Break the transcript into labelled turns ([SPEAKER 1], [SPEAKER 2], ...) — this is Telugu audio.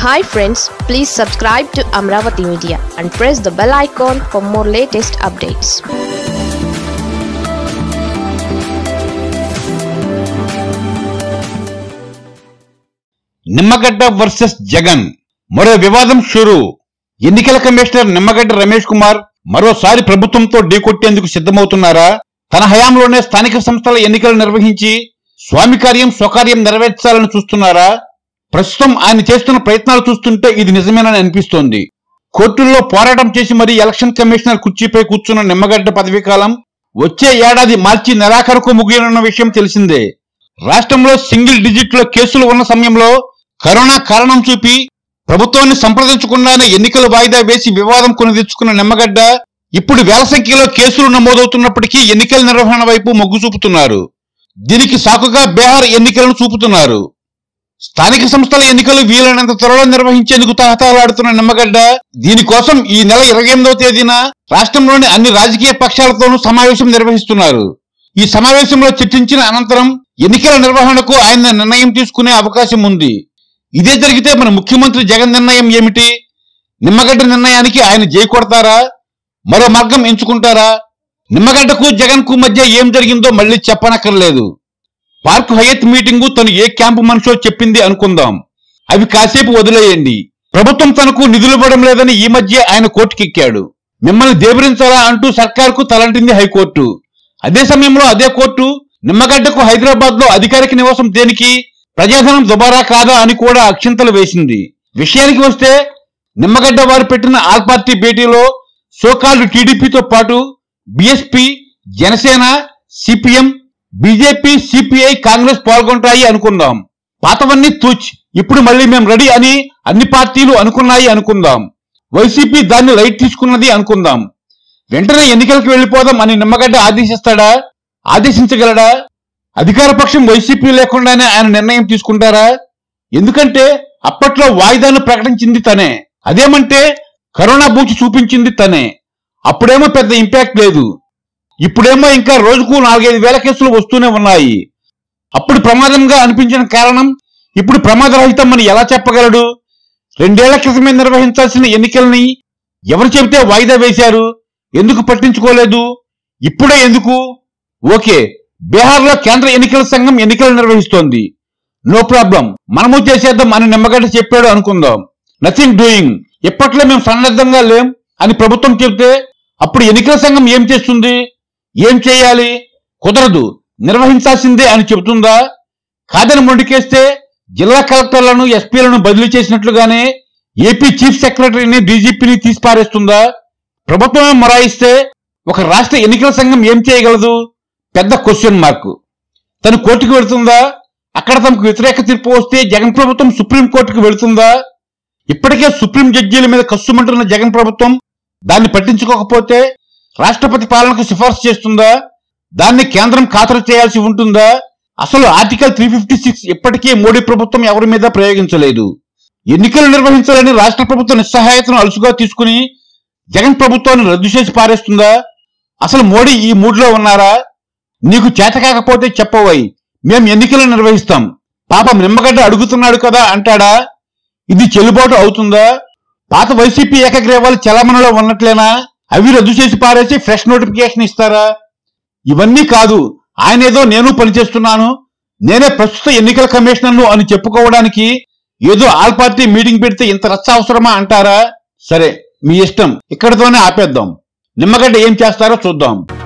[SPEAKER 1] hi friends please subscribe to Amaravati media and press the bell icon for more latest updates
[SPEAKER 2] Nimmagadda versus Jagan మరో వివాదం షురు ఎన్నికల కమిషనర్ నిమ్మగడ్డ రమేష్ కుమార్ మరోసారి ప్రభుత్వంతో ఢీకొట్టేందుకు సిద్ధమవుతున్నారా తన హయాంలోనే స్థానిక సంస్థల ఎన్నికలు నిర్వహించి స్వామి కార్యం స్వకార్యం నెరవేర్చాలని చూస్తున్నారా ప్రస్తుతం ఆయన చేస్తున్న ప్రయత్నాలు చూస్తుంటే ఇది నిజమేనని అనిపిస్తోంది కోర్టుల్లో పోరాటం చేసి మరీ ఎలక్షన్ కమిషనర్ కుర్చీపై కూర్చున్న నిమ్మగడ్డ పదవీకాలం వచ్చే ఏడాది మార్చి నెలాఖరుకు ముగియనున్న విషయం తెలిసిందే రాష్ట్రంలో సింగిల్ డిజిట్ లో కేసులు ఉన్న సమయంలో కరోనా కారణం చూపి ప్రభుత్వాన్ని సంప్రదించకుండానే ఎన్నికలు వాయిదా వేసి వివాదం కొని తెచ్చుకున్న నిమ్మగడ్డ ఇప్పుడు వేల సంఖ్యలో కేసులు నమోదవుతున్నప్పటికీ ఎన్నికల నిర్వహణ వైపు మొగ్గు చూపుతున్నారు దీనికి సాకుగా బీహార్ ఎన్నికలను చూపుతున్నారు స్థానిక సంస్థల ఎన్నికలు వీలైనంత త్వరలో నిర్వహించేందుకు తహతహలాడుతున్న నిమ్మగడ్డ దీనికోసం ఈ నెల ఇరవై ఎనిమిదవ తేదీన రాష్ట్రంలోని అన్ని రాజకీయ పక్షాలతోనూ సమావేశం నిర్వహిస్తున్నారు ఈ సమావేశంలో చర్చించిన అనంతరం ఎన్నికల నిర్వహణకు ఆయన నిర్ణయం తీసుకునే అవకాశం ఉంది ఇదే జరిగితే మన ముఖ్యమంత్రి జగన్ నిర్ణయం ఏమిటి నిమ్మగడ్డ నిర్ణయానికి ఆయన జై కొడతారా మరో మార్గం ఎంచుకుంటారా నిమ్మగడ్డకు జగన్ కు మధ్య ఏం జరిగిందో మళ్ళీ చెప్పనక్కర్లేదు పార్క్ హయత్ మీటింగు తను ఏ క్యాంపు మనిషో చెప్పింది అనుకుందాం అవి కాసేపు వదిలేయండి ప్రభుత్వం తనకు నిధులు ఇవ్వడం లేదని ఈ మధ్య ఆయన కోర్టుకెక్కాడు మిమ్మల్ని దేబరించాలా అంటూ సర్కార్కు తలంటింది హైకోర్టు అదే సమయంలో అదే కోర్టు నిమ్మగడ్డకు హైదరాబాద్ లో అధికారిక నివాసం దేనికి ప్రజాధనం దుబారా కాదా అని కూడా అక్షింతలు వేసింది విషయానికి వస్తే నిమ్మగడ్డ వారు పెట్టిన ఆల్ పార్టీ భేటీలో సోకాల్డ్ టీడీపీతో పాటు BSP Janasena CPM BJP CPI Congress పాల్గొంటాయి అనుకుందాం పాతవన్నీ తూచ్ ఇప్పుడు మళ్ళీ మేము రెడీ అని అన్ని పార్టీలు అనుకున్నాయి అనుకుందాం వైసీపీ దాన్ని లైట్ తీసుకున్నది అనుకుందాం వెంటనే ఎన్నికలకు వెళ్లిపోదాం అని నిమ్మగడ్డ ఆదేశిస్తాడా ఆదేశించగలడా అధికార పక్షం వైసీపీ లేకుండానే ఆయన నిర్ణయం తీసుకుంటారా ఎందుకంటే అప్పట్లో వాయిదాను ప్రకటించింది తనే అదేమంటే కరోనా బూచి చూపించింది తనే అప్పుడేమో పెద్ద ఇంపాక్ట్ లేదు ఇప్పుడేమో ఇంకా రోజుకు నాలుగైదు వేల కేసులు వస్తూనే ఉన్నాయి అప్పుడు ప్రమాదంగా అనిపించిన కారణం ఇప్పుడు ప్రమాదరహితం అని ఎలా చెప్పగలడు రెండేళ్ల క్రితమే నిర్వహించాల్సిన ఎన్నికల్ని ఎవరు చెబితే వాయిదా వేశారు ఎందుకు పట్టించుకోలేదు ఇప్పుడే ఎందుకు ఓకే బీహార్లో కేంద్ర ఎన్నికల సంఘం ఎన్నికలు నిర్వహిస్తోంది నో ప్రాబ్లం మనము చేసేద్దాం అని నిమ్మగడ్డ చెప్పాడు అనుకుందాం నథింగ్ డూయింగ్ ఇప్పట్లో మేము సన్నద్ధంగా లేం అని ప్రభుత్వం చెబితే అప్పుడు ఎన్నికల సంఘం ఏం చేస్తుంది ఏం చేయాలి కుదరదు నిర్వహించాల్సిందే అని చెబుతుందా కాదని మొండికేస్తే జిల్లా కలెక్టర్లను ఎస్పీలను బదిలీ చేసినట్లుగానే ఏపీ చీఫ్ సెక్రటరీని డీజీపీని తీసిపారేస్తుందా ప్రభుత్వమే మొరాయిస్తే ఒక రాష్ట్ర ఎన్నికల సంఘం ఏం చేయగలదు పెద్ద క్వశ్చన్ మార్క్ తను కోర్టుకు వెళుతుందా అక్కడ తమకు వ్యతిరేక తీర్పు వస్తే జగన్ ప్రభుత్వం సుప్రీం కోర్టుకు వెళుతుందా ఇప్పటికే సుప్రీం జడ్జీల మీద కస్సుమంటున్న జగన్ ప్రభుత్వం దాన్ని పట్టించుకోకపోతే రాష్ట్రపతి పాలనకు సిఫార్సు చేస్తుందా దాన్ని కేంద్రం ఖాతరు చేయాల్సి ఉంటుందా అసలు ఆర్టికల్ త్రీ ఫిఫ్టీ సిక్స్ ఇప్పటికే మోడీ ప్రభుత్వం ఎవరి మీద ప్రయోగించలేదు ఎన్నికలు నిర్వహించాలని రాష్ట్ర ప్రభుత్వ నిస్సహాయతను అలుసుగా తీసుకుని జగన్ ప్రభుత్వాన్ని రద్దు చేసి పారేస్తుందా అసలు మోడీ ఈ మూడ్లో ఉన్నారా నీకు చేత కాకపోతే చెప్పవై మేం ఎన్నికలు నిర్వహిస్తాం పాపం నిమ్మగడ్డ అడుగుతున్నాడు కదా అంటాడా ఇది చెల్లుబాటు అవుతుందా పాత వైసీపీ ఏకగ్రీవాలు చలామణిలో ఉన్నట్లేనా అవి రద్దు చేసి పారేసి ఫ్రెష్ నోటిఫికేషన్ ఇస్తారా ఇవన్నీ కాదు ఆయన ఏదో నేను పనిచేస్తున్నాను నేనే ప్రస్తుత ఎన్నికల కమిషనర్ను అని చెప్పుకోవడానికి ఏదో ఆల్ పార్టీ మీటింగ్ పెడితే ఇంత రచ్చ అవసరమా అంటారా సరే మీ ఇష్టం ఇక్కడితోనే ఆపేద్దాం నిమ్మగడ్డ ఏం చేస్తారో చూద్దాం